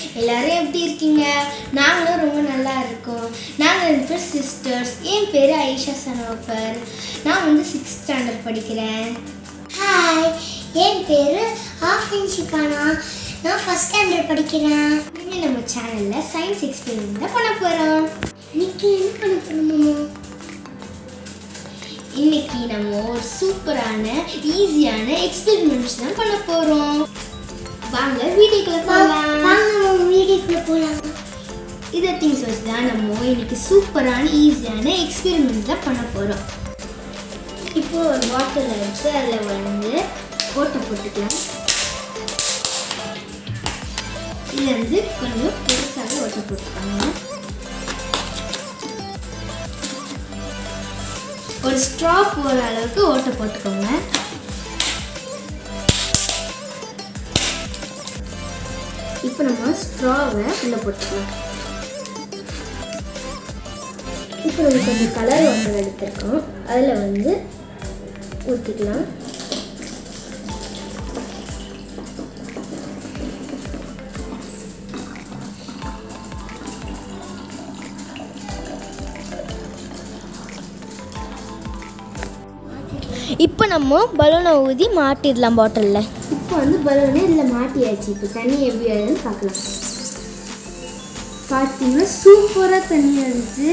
எல்லாரும் எப்படி இருக்கீங்க நாங்களும் ரொம்ப நல்லா இருக்கோம் நாங்கள் ரெண்டு பேர் சிஸ்டர்ஸ் என் பேர் ஐஷா சனோஃபர் நான் வந்து சிக்ஸ்த் ஸ்டாண்டர்ட் படிக்கிறேன் ஹாய் என் பேர் ஆஃபின் ஷிஃபானா நான் ஃபஸ்ட் ஸ்டாண்டர்ட் படிக்கிறேன் இனிமேல் நம்ம சேனலில் சயின்ஸ் எக்ஸ்பெரிமெண்ட் தான் பண்ண போகிறோம் இன்னைக்கு என்ன பண்ண போகிறோமோ இன்னைக்கு நம்ம ஒரு சூப்பரான ஈஸியான எக்ஸ்பெரிமெண்ட்ஸ் தான் பண்ண போகிறோம் வாங்க வீடியோக்குள்ள போகலாம் வாங்க நம்ம வீடியோக்குள்ளே போகலாம் இதை திங்ஸ் வச்சு தான் நம்ம இன்னைக்கு சூப்பரான ஈஸியான எக்ஸ்பெரிமெண்ட் தான் பண்ண போகிறோம் இப்போ ஒரு பாட்டில் எடுத்து அதில் வந்து ஓட்டை போட்டுக்கலாம் இதில் வந்து கொஞ்சம் பெருசாக ஓட்டை போட்டுக்கோங்க ஒரு ஸ்ட்ரா போகிற அளவுக்கு ஓட்டை போட்டுக்கோங்க இப்போ நம்ம ஸ்ட்ராவை உள்ளே போட்டுக்கலாம் இப்போ நம்ம கொஞ்சம் கலர் வாட்டர் எடுத்திருக்கோம் அதில் வந்து ஊற்றிக்கலாம் இப்போ நம்ம பலூனை ஊதி மாட்டிடலாம் பாட்டிலில் இப்போ வந்து பலூனை இதில் மாட்டியாச்சு இப்போ தண்ணி எப்படி வருதுன்னு பார்க்கலாம் பார்த்தீங்கன்னா சூப்பராக தண்ணி வருது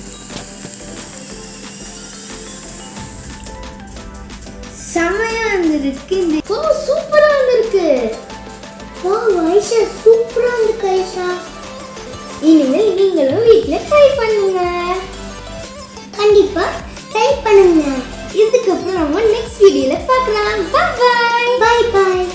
செமையா வந்திருக்கு இந்த ஓ சூப்பரா வந்திருக்கு வா ஐஷா சூப்பராக இருக்கு ஐஷா இனிமேல் நீங்களும் வீட்டில் ட்ரை பண்ணுங்க கண்டிப்பாக ட்ரை பண்ணுங்க இதுக்கப்புறம் நம்ம நெக்ஸ்ட் வீடியோல பார்க்கலாம் பாய் பாய் பாய்